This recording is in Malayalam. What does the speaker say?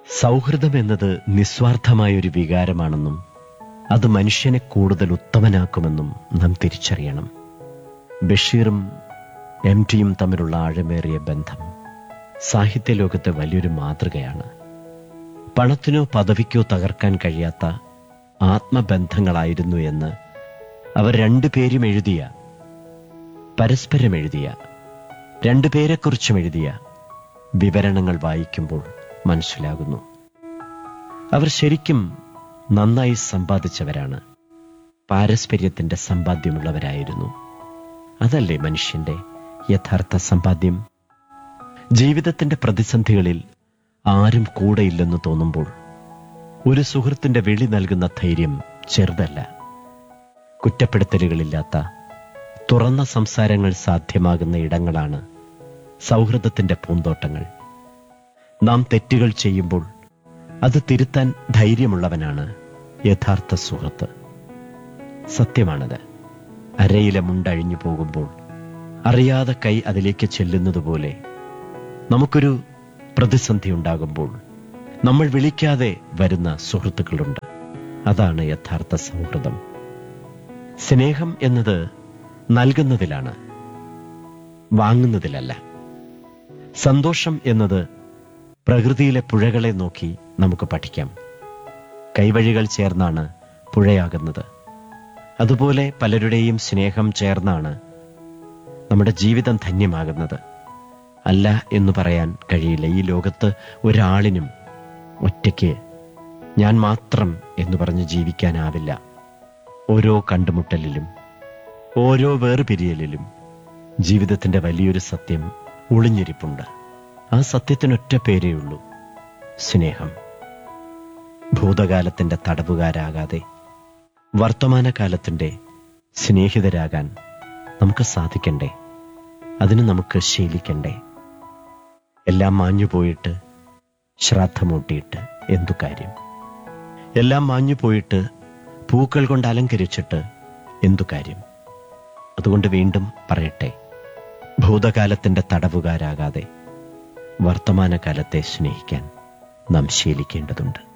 സൗഹൃദം എന്നത് നിസ്വാർത്ഥമായൊരു വികാരമാണെന്നും അത് മനുഷ്യനെ കൂടുതൽ ഉത്തമനാക്കുമെന്നും നാം തിരിച്ചറിയണം ബഷീറും എം ടിയും തമ്മിലുള്ള ആഴമേറിയ ബന്ധം സാഹിത്യലോകത്തെ വലിയൊരു മാതൃകയാണ് പണത്തിനോ പദവിക്കോ തകർക്കാൻ കഴിയാത്ത ആത്മബന്ധങ്ങളായിരുന്നു എന്ന് അവർ രണ്ടുപേരും എഴുതിയ പരസ്പരം എഴുതിയ രണ്ടുപേരെക്കുറിച്ചും എഴുതിയ വിവരണങ്ങൾ വായിക്കുമ്പോൾ മനസ്സിലാകുന്നു അവർ ശരിക്കും നന്നായി സമ്പാദിച്ചവരാണ് പാരസ്പര്യത്തിന്റെ സമ്പാദ്യമുള്ളവരായിരുന്നു അതല്ലേ മനുഷ്യന്റെ യഥാർത്ഥ സമ്പാദ്യം ജീവിതത്തിന്റെ പ്രതിസന്ധികളിൽ ആരും കൂടെയില്ലെന്ന് തോന്നുമ്പോൾ ഒരു സുഹൃത്തിന്റെ വിളി നൽകുന്ന ധൈര്യം ചെറുതല്ല കുറ്റപ്പെടുത്തലുകളില്ലാത്ത തുറന്ന സംസാരങ്ങൾ സാധ്യമാകുന്ന ഇടങ്ങളാണ് സൗഹൃദത്തിന്റെ പൂന്തോട്ടങ്ങൾ നാം തെറ്റുകൾ ചെയ്യുമ്പോൾ അത് തിരുത്താൻ ധൈര്യമുള്ളവനാണ് യഥാർത്ഥ സുഹൃത്ത് സത്യമാണത് അരയിലെ മുണ്ടഴിഞ്ഞു പോകുമ്പോൾ അറിയാതെ കൈ അതിലേക്ക് ചെല്ലുന്നതുപോലെ നമുക്കൊരു പ്രതിസന്ധി ഉണ്ടാകുമ്പോൾ നമ്മൾ വിളിക്കാതെ വരുന്ന സുഹൃത്തുക്കളുണ്ട് അതാണ് യഥാർത്ഥ സൗഹൃദം സ്നേഹം എന്നത് നൽകുന്നതിലാണ് വാങ്ങുന്നതിലല്ല സന്തോഷം എന്നത് പ്രകൃതിയിലെ പുഴകളെ നോക്കി നമുക്ക് പഠിക്കാം കൈവഴികൾ ചേർന്നാണ് പുഴയാകുന്നത് അതുപോലെ പലരുടെയും സ്നേഹം ചേർന്നാണ് നമ്മുടെ ജീവിതം ധന്യമാകുന്നത് അല്ല എന്ന് പറയാൻ കഴിയില്ല ഈ ലോകത്ത് ഒരാളിനും ഒറ്റയ്ക്ക് ഞാൻ മാത്രം എന്ന് പറഞ്ഞ് ജീവിക്കാനാവില്ല ഓരോ കണ്ടുമുട്ടലിലും ഓരോ വേർപിരിയലിലും ജീവിതത്തിന്റെ വലിയൊരു സത്യം ഒളിഞ്ഞിരിപ്പുണ്ട് ആ സത്യത്തിനൊറ്റ പേരേ ഉള്ളൂ സ്നേഹം ഭൂതകാലത്തിന്റെ തടവുകാരാകാതെ വർത്തമാനകാലത്തിന്റെ സ്നേഹിതരാകാൻ നമുക്ക് സാധിക്കണ്ടേ അതിന് നമുക്ക് ശീലിക്കണ്ടേ എല്ലാം മാഞ്ഞുപോയിട്ട് ശ്രാദ്ധമൂട്ടിയിട്ട് എന്തു കാര്യം എല്ലാം മാഞ്ഞുപോയിട്ട് പൂക്കൾ കൊണ്ട് അലങ്കരിച്ചിട്ട് എന്തു കാര്യം അതുകൊണ്ട് വീണ്ടും പറയട്ടെ ഭൂതകാലത്തിന്റെ തടവുകാരാകാതെ വർത്തമാനകാലത്തെ സ്നേഹിക്കാൻ നാം ശീലിക്കേണ്ടതുണ്ട്